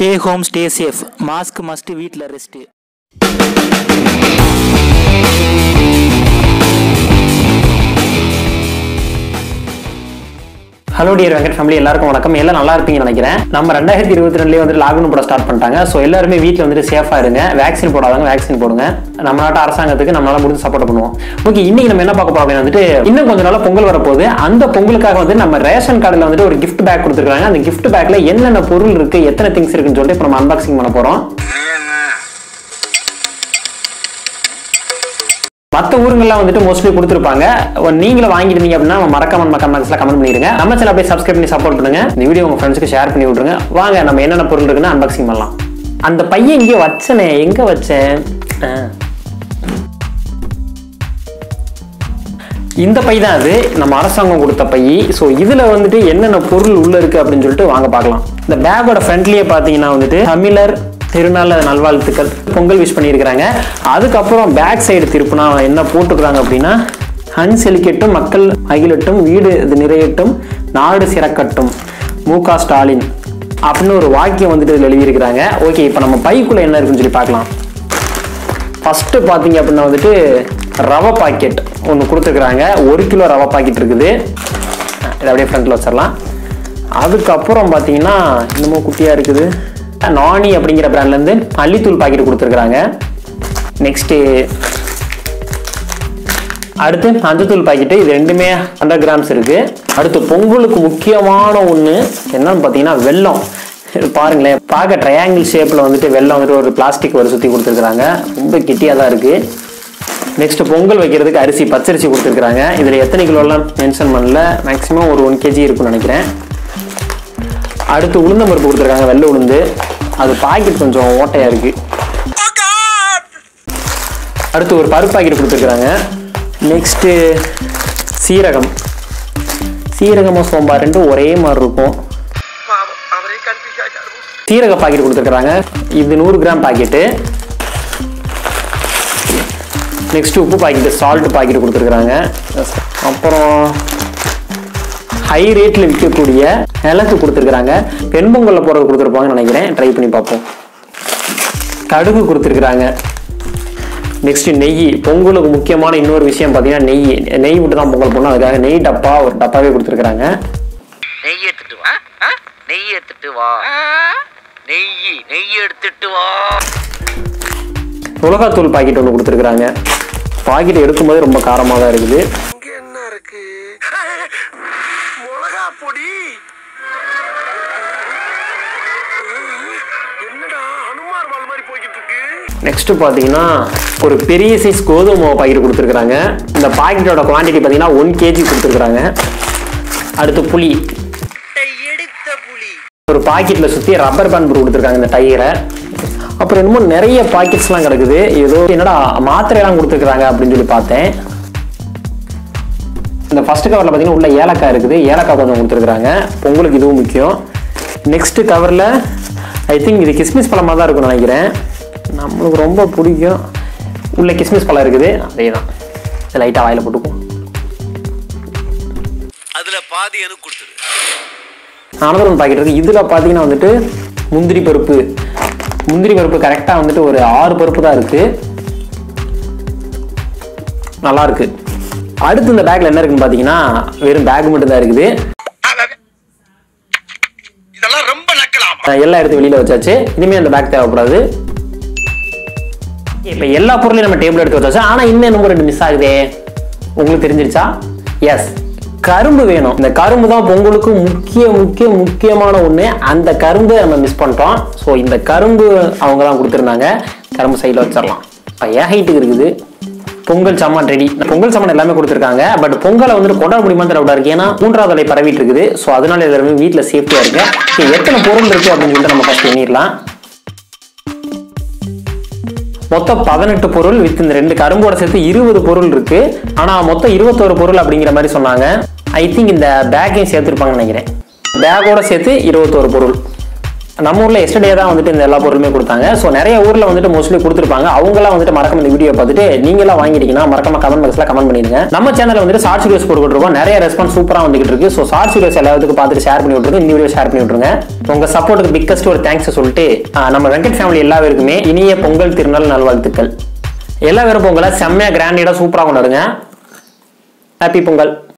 Stay home stay safe mask must வீட்டில் rest hello dear Venkat family எல்லாருக்கும் வணக்கம் எல்லாம் நல்லா இருப்பீங்கன்னு நினைக்கிறேன் நம்ம ரெண்டாயிரத்தி இருபத்தி ரெண்டுலேயே வந்து லாக்டவுன் போட ஸ்டார்ட் பண்ணிட்டாங்க ஸோ எல்லாருமே வீட்டில் வந்துட்டு சேஃபாக இருங்க வேக்சின் போடாதவங்க வேக்சின் போடுங்க நம்ம நாட்டு அரசாங்கத்துக்கு நம்மளால முடிஞ்சு சப்போர்ட் பண்ணுவோம் ஓகே இன்னைக்கு நம்ம என்ன பார்க்க போறோம் அப்படின்னு வந்துட்டு இன்னும் கொஞ்ச நாள் பொங்கல் வரப்போகுது அந்த பொங்கலுக்காக வந்து நம்ம ரேஷன் கார்டில் வந்துட்டு ஒரு gift பேக் கொடுத்துருக்காங்க அந்த gift பேக்ல என்னென்ன பொருள் இருக்கு எத்தனை திங்ஸ் இருக்குன்னு சொல்லிட்டு இப்போ நம்ம அன்பாக்சிங் பண்ண போறோம் மற்ற ஊருங்கள்லாம் வந்துட்டு மோஸ்ட்லி கொடுத்துருப்பாங்க நீங்களும் வாங்கிருந்தீங்க அப்படின்னா மறக்காம நம்ம கமெண்ட்ஸ்ல கமெண்ட் பண்ணிருங்க நம்ம சேனல் அப்படியே சப்ஸ்கிரைப் பண்ணி சப்போர்ட் பண்ணுங்க இந்த வீடியோ உங்க ஃப்ரெண்ட்ஸ்க்கு ஷேர் பண்ணி விட்ருங்க வாங்க நம்ம என்னென்ன பொருள் இருக்குன்னு அன்பாக்சிங் பண்ணலாம் அந்த பையன் இங்கே வச்சனே எங்க வச்சேன் ஆ. இந்த பை தான் அது நம்ம அரசாங்கம் கொடுத்த பை ஸோ இதுல வந்துட்டு என்னென்ன பொருள் உள்ள இருக்கு அப்படின்னு சொல்லிட்டு வாங்க பார்க்கலாம் இந்த பேக்கோட ஃப்ரண்ட்லயே பார்த்தீங்கன்னா வந்துட்டு தமிழர் திருநாள் நல்வாழ்த்துக்கள் பொங்கல் விஷ் பண்ணியிருக்கிறாங்க அதுக்கப்புறம் பேக் சைடு திருப்பினா என்ன போட்டுக்கிறாங்க அப்படின்னா ஹன் செழிக்கட்டும் மக்கள் மகிழட்டும் வீடு இது நிறையட்டும் நாடு சிறக்கட்டும் மு க ஸ்டாலின் அப்படின்னு ஒரு வாக்கியம் வந்துட்டு இதில் எழுதியிருக்கிறாங்க ஓகே இப்போ நம்ம பைக்குள்ள என்ன இருக்குன்னு சொல்லி பார்க்கலாம் ஃபஸ்ட்டு பார்த்தீங்க அப்படின்னா வந்துட்டு ரவை பாக்கெட் ஒன்று கொடுத்துருக்குறாங்க ஒரு கிலோ ரவை பாக்கெட் இருக்குது இதை அப்படியே ஃப்ரண்ட்டில் வச்சிடலாம் அதுக்கப்புறம் பார்த்தீங்கன்னா இன்னமும் குட்டியாக இருக்குது நானி அப்படிங்கிற பிராண்ட்லேருந்து மல்லித்தூள் பாக்கெட் கொடுத்துருக்குறாங்க நெக்ஸ்ட்டு அடுத்து மஞ்சத்தூள் பாக்கெட்டு இது ரெண்டுமே ஹண்ட்ரட் கிராம்ஸ் இருக்கு அடுத்து பொங்கலுக்கு முக்கியமான ஒன்று என்னன்னு பார்த்தீங்கன்னா வெல்லம் இது பாருங்களேன் பார்க்க ட்ரையாங்கிள் ஷேப்பில் வந்துட்டு வெல்லம் வந்துட்டு ஒரு பிளாஸ்டிக் ஒரு சுற்றி கொடுத்துருக்குறாங்க ரொம்ப கெட்டியாக தான் இருக்குது நெக்ஸ்ட் பொங்கல் வைக்கிறதுக்கு அரிசி பச்சரிசி கொடுத்துருக்குறாங்க இதில் எத்தனை கிலோலாம் மென்ஷன் பண்ணல மேக்ஸிமம் ஒரு ஒன் கேஜி இருக்கும்னு நினைக்கிறேன் அடுத்து உளுந்தம் பருப்பு கொடுத்துருக்காங்க வெள்ளை உளுந்து அது பாக்கெட் கொஞ்சம் ஓட்டையாக இருக்குது அடுத்து ஒரு பருப்பு பாக்கெட் கொடுத்துருக்குறாங்க நெக்ஸ்ட்டு சீரகம் சீரகமும் சோம்பார் ரெண்டும் ஒரே மாதிரி இருக்கும் சீரக பாக்கெட் கொடுத்துருக்குறாங்க இது நூறு கிராம் பாக்கெட்டு நெக்ஸ்ட் உப்பு பாக்கெட்டு சால்ட் பாக்கெட் கொடுத்துருக்குறாங்க அப்புறம் ஹை ரேட்டில் விற்கக்கூடிய நிலத்து கொடுத்துருக்குறாங்க வெண்பொங்கலில் போடுறது கொடுத்துருப்பாங்கன்னு நினைக்கிறேன் ட்ரை பண்ணி பார்ப்போம் கடுகு கொடுத்துருக்குறாங்க நெக்ஸ்ட் நெய் பொங்கலுக்கு முக்கியமான இன்னொரு விஷயம் பார்த்தீங்கன்னா நெய் நெய் விட்டு தான் பொங்கல் போடணும் அதுக்காக நெய் டப்பா ஒரு டப்பாவே கொடுத்துருக்குறாங்க நெய் எடுத்துட்டு வா ஆ? நெய் எடுத்துட்டு வா நெய் நெய் எடுத்துட்டு வா மிளகாத்தூள் பாக்கெட் ஒன்று கொடுத்துருக்குறாங்க பாக்கெட் எடுக்கும்போது ரொம்ப காரமாக தான் இருக்குது இங்க என்ன இருக்கு மிளகா பொடி என்னடா அனுமார் வால் மாதிரி போய்கிட்டு இருக்கு நெக்ஸ்ட் பார்த்தீங்கன்னா ஒரு பெரிய சைஸ் கோதுமை மாவு பாக்கெட் கொடுத்துருக்குறாங்க இந்த பாக்கெட்டோட குவான்டிட்டி பார்த்தீங்கன்னா ஒன் கேஜி கொடுத்துருக்குறாங்க அடுத்து புளி எடுத்த புலி ஒரு பாக்கெட்டில் சுற்றி ரப்பர் பேண்ட் போட்டு கொடுத்துருக்காங்க இந்த டயரை அப்புறம் என்னமோ நிறைய பாக்கெட்ஸ்லாம் கிடக்குது ஏதோ என்னடா மாத்திரையெல்லாம் கொடுத்துருக்குறாங்க அப்படின்னு சொல்லி பார்த்தேன் இந்த ஃபர்ஸ்ட் கவரில் பார்த்தீங்கன்னா உள்ள ஏலக்காய் இருக்குது ஏலக்காய் கொஞ்சம் கொடுத்துருக்குறாங்க பொங்கலுக்கு இதுவும் முக்கியம் நெக்ஸ்ட் கவரில் ஐ திங்க் இது கிஸ்மிஸ் பழமாக தான் இருக்கும்னு நினைக்கிறேன் நம்மளுக்கு ரொம்ப பிடிக்கும் உள்ள கிஸ்மிஸ் பழம் இருக்குது அதே தான் லைட்டாக வாயில் போட்டுக்கும் அதுல பாதி எனக்கு கொடுத்துரு அனதர் ஒன் பாக்கெட் இருக்குது இதில் பார்த்தீங்கன்னா வந்துட்டு முந்திரி பருப்பு முந்திரி பருப்பு கரெக்டாக வந்துட்டு ஒரு ஆறு பருப்பு தான் இருக்குது நல்லா இருக்கு அடுத்து இந்த பேக்கில் என்ன இருக்குன்னு பார்த்தீங்கன்னா வெறும் பேக் மட்டும் தான் இருக்குது இதெல்லாம் ரொம்ப நக்கலாம் நான் எல்லாம் எடுத்து வெளியில் வச்சாச்சு இனிமேல் அந்த பேக் தேவைப்படாது இப்போ எல்லா பொருளையும் நம்ம டேபிள் எடுத்து வச்சாச்சு ஆனால் இன்னும் என்னமோ ரெண்டு மிஸ் ஆகுதே உங்களுக்கு தெரிஞ்சிருச்சா எஸ் கரும்பு வேணும் இந்த கரும்பு தான் பொங்கலுக்கு முக்கிய முக்கிய முக்கியமான ஒன்று அந்த கரும்பை நம்ம மிஸ் பண்ணிட்டோம் ஸோ இந்த கரும்பு அவங்க தான் கொடுத்துருந்தாங்க கரும்பு சைடில் வச்சிடலாம் இப்போ என் ஹைட்டுக்கு இருக்குது பொங்கல் சாமான் ரெடி பொங்கல் சாமான் எல்லாமே கொடுத்துருக்காங்க பட் பொங்கலை வந்துட்டு கொண்டாட முடியுமா தெரியல இருக்கு ஏன்னா மூன்றாவது அலை பரவிட்டு இருக்குது ஸோ அதனால எல்லாருமே வீட்டில் சேஃப்டியாக இருக்கு இப்போ எத்தனை பொருள் இருக்கு அப்படின்னு சொல்லிட்டு நம்ம ஃபர்ஸ்ட் எண்ணிடலாம் மொத்தம் பதினெட்டு பொருள் வித் இந்த ரெண்டு கரும்போட சேர்த்து இருபது பொருள் இருக்கு ஆனா மொத்தம் இருபத்தோரு பொருள் அப்படிங்கிற மாதிரி சொன்னாங்க ஐ திங்க் இந்த பேக்கையும் சேர்த்துருப்பாங்கன்னு நினைக்கிறேன் பேக்கோட சேர்த்து இருபத்தோரு பொருள் நம்ம ஊர்ல எஸ்டர்டே தான் வந்துட்டு இந்த எல்லா பொருளுமே கொடுத்தாங்க ஸோ நிறைய ஊர்ல வந்துட்டு மோஸ்ட்லி கொடுத்துருப்பாங்க அவங்களாம் வந்துட்டு மறக்காம இந்த வீடியோ பார்த்துட்டு நீங்களாம் வாங்கிட்டீங்கன்னா மறக்காம கமெண்ட் பாக்ஸ்ல கமெண்ட் பண்ணிடுங்க நம்ம சேனல்ல வந்துட்டு ஷார்ட்ஸ் வீடியோஸ் போட்டுக்கிட்டு இருக்கோம் நிறைய ரெஸ்பான்ஸ் சூப்பரா வந்துகிட்டு இருக்கு ஸோ ஷார்ட்ஸ் வீடியோஸ் எல்லாத்துக்கும் பார்த்துட்டு ஷேர் பண்ணி விட்டுருங்க இந்த வீடியோ ஷேர் பண்ணி விட்டுருங்க உங்க சப்போர்ட்டுக்கு பிக்கஸ்ட் ஒரு தேங்க்ஸ் சொல்லிட்டு ஆஹ், நம்ம வெங்கட் ஃபேமிலி எல்லாருக்குமே இனிய பொங்கல் திருநாள் நல்வாழ்த்துக்கள் எல்லா பேரும் பொங்கலை செம்மையா கிராண்டியடா சூப்பரா கொண்டாடுங்க ஹாப்பி பொங்கல்